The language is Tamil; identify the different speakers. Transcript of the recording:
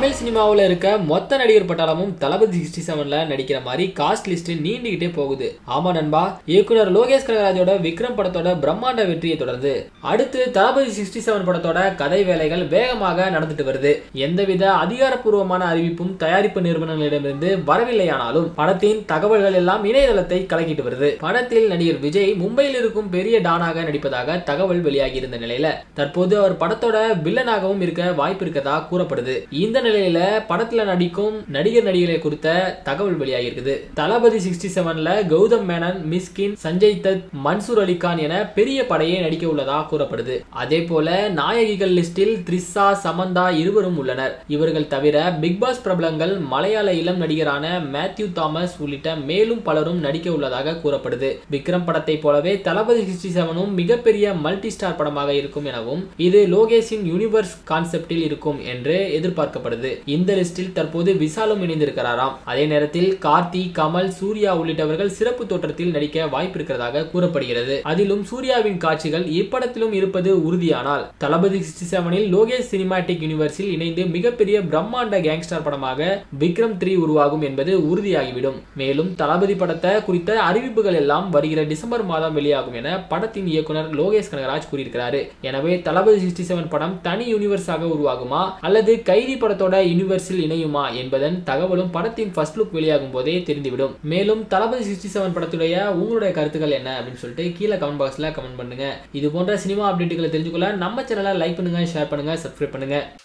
Speaker 1: தமிழ் சினிமாவில் இருக்க மொத்த நடிகர் பட்டாளமும் தளபதி சிக்ஸ்டி செவன்ல நடிக்கிற மாதிரி காஸ்ட் லிஸ்ட் நீண்டுகிட்டே போகுது ஆமா நண்பா இயக்குனர் லோகேஷ் கனகராஜோட விக்ரம் படத்தோட பிரம்மாண்ட வெற்றியை தொடர்ந்து அடுத்து தளபதி சிக்ஸ்டி செவன் படத்தோட கதை வேலைகள் வேகமாக நடந்துட்டு வருது எந்தவித அதிகாரப்பூர்வமான அறிவிப்பும் தயாரிப்பு நிறுவனங்களிடமிருந்து வரவில்லையானாலும் படத்தின் தகவல்கள் எல்லாம் இணையதளத்தை கலக்கிட்டு வருது படத்தில் நடிகர் விஜய் மும்பையில் இருக்கும் பெரிய டானாக நடிப்பதாக தகவல் வெளியாகி இருந்த நிலையில தற்போது அவர் படத்தோட வில்லனாகவும் இருக்க வாய்ப்பு இருக்கதா கூறப்படுது இந்த நிலையில படத்துல நடிக்கும் நடிகர் நடிகரை குறித்த தகவல் வெளியாகி இருக்குது தளபதி சிக்ஸ்டி செவன்ல கௌதம் மேனன் மிஸ்கின் சஞ்சய் தத் மன்சூர் அலிகான் என பெரிய படையே நடிக்க உள்ளதா கூறப்படுது அதே போல நாயகிகள் லிஸ்டில் த்ரிஷா சமந்தா இருவரும் உள்ளனர் இவர்கள் தவிர பிக் பாஸ் பிரபலங்கள் மலையாள இளம் நடிகரான மேத்யூ தாமஸ் உள்ளிட்ட மேலும் பலரும் நடிக்க உள்ளதாக கூறப்படுது விக்ரம் படத்தை போலவே தளபதி சிக்ஸ்டி செவனும் மிகப்பெரிய மல்டி ஸ்டார் படமாக இருக்கும் எனவும் இது லோகேஷின் யூனிவர்ஸ் கான்செப்டில் இருக்கும் என்று எதிர்பார்க்கப்படுது இந்த லிஸ்டில் தற்போது விசாலும் இணைந்திருக்கிறாராம் அதே நேரத்தில் கார்த்தி கமல் சூர்யா உள்ளிட்டவர்கள் சிறப்பு தோற்றத்தில் நடிக்க வாய்ப்பு இருக்கிறதாக கூறப்படுகிறது அதிலும் சூர்யாவின் காட்சிகள் இப்படத்திலும் இருப்பது உறுதியானால் தளபதி சிக்ஸ்டி செவனில் லோகேஷ் சினிமாட்டிக் யூனிவர்ஸில் இணைந்து மிகப்பெரிய பிரம்மாண்ட கேங்ஸ்டர் படமாக விக்ரம் த்ரீ உருவாகும் என்பது உறுதியாகிவிடும் மேலும் தளபதி படத்தை குறித்த அறிவிப்புகள் எல்லாம் வருகிற டிசம்பர் மாதம் வெளியாகும் என படத்தின் இயக்குனர் லோகேஷ் கனகராஜ் கூறியிருக்கிறாரு எனவே தளபதி சிக்ஸ்டி செவன் படம் தனி யூனிவர்ஸாக உருவாகுமா அல்லது கைதி படத்தோட யூனிவர்ஸில் இணையுமா என்பதன் தகவலும் படத்தின் ஃபர்ஸ்ட் லுக் வெளியாகும் போதே தெரிந்துவிடும் மேலும் தளபதி சிக்ஸ்டி செவன் படத்துடைய உங்களுடைய கருத்துக்கள் என்ன அப்படின்னு சொல்லிட்டு கீழே கமெண்ட் பாக்ஸ்ல கமெண்ட் பண்ணுங்க இது போன்ற சினிமா அப்டேட்டுகளை தெரிஞ்சுக்கொள்ள நம்ம சேனலை லைக் பண்ணுங்க ஷேர் பண்ணுங்க சப்ஸ்கிரைப் பண்ணுங்க